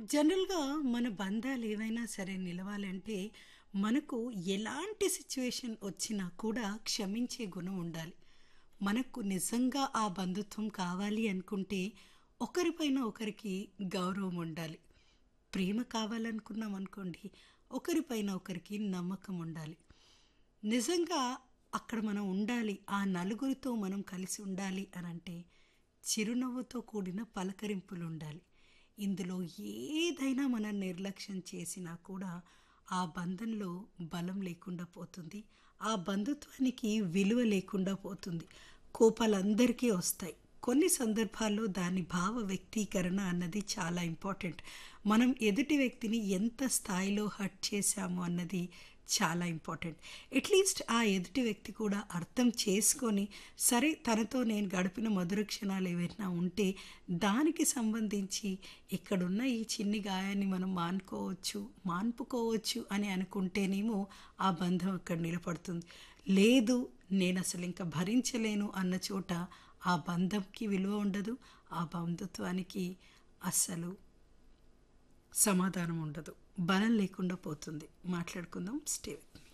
జనరల్‌గా మన బంధాలు ఏవైనా సరే నిలవాలంటే, మనకు ఎలాంటి సిట్యుయేషన్ వచ్చినా కూడా క్షమించే గుణం ఉండాలి. మనకు నిజంగా ఆ బంధుత్వం కావాలి అనుకుంటే, ఒకరిపైన ఒకరికి గౌరవం ఉండాలి. ప్రేమ కావాలనుకున్నామనుకోండి, ఒకరిపైన ఒకరికి నమ్మకం ఉండాలి. నిజంగా అక్కడ మనం ఉండాలి, ఆ నలుగురితో మనం కలిసి ఉండాలి అనంటే, చిరునవ్వుతో కూడిన పలకరింపులుండాలి. ఇందులో ఏదైనా మనం నిర్లక్ష్యం చేసినా కూడా, ఆ బంధంలో బలం లేకుండా పోతుంది. ఆ బంధుత్వానికి విలువ లేకుండా పోతుంది. కోపాలందరికీ వస్తాయి. కొన్ని సందర్భాల్లో దాని భావ వ్యక్తీకరణ అన్నది చాలా ఇంపార్టెంట్. మనం ఎదుటి వ్యక్తిని ఎంత స్థాయిలో హర్ట్ చేశాము అన్నది చాలా ఇంపార్టెంట్. అట్‌లీస్ట్ ఆ ఎదుటి వ్యక్తి కూడా అర్థం చేసుకొని, సరే తనతో నేను గడిపిన మధుర క్షణాలు ఏవైనా ఉంటే, దానికి సంబంధించి ఇక్కడున్న ఈ చిన్ని గాయాన్ని మనం మానుకోవచ్చు, మాన్పుకోవచ్చు అని అనుకుంటేనేమో ఆ బంధం అక్కడ నిలబడుతుంది. లేదు నేనసలింక భరించలేను అన్న చోట ఆ బంధంకి విలువ ఉండదు. ఆ బంధుత్వానికి అస్సలు సమాధానం ఉండదు. బలం లేకుండా పోతుంది. మాట్లాడుకుందాం. Stay with me.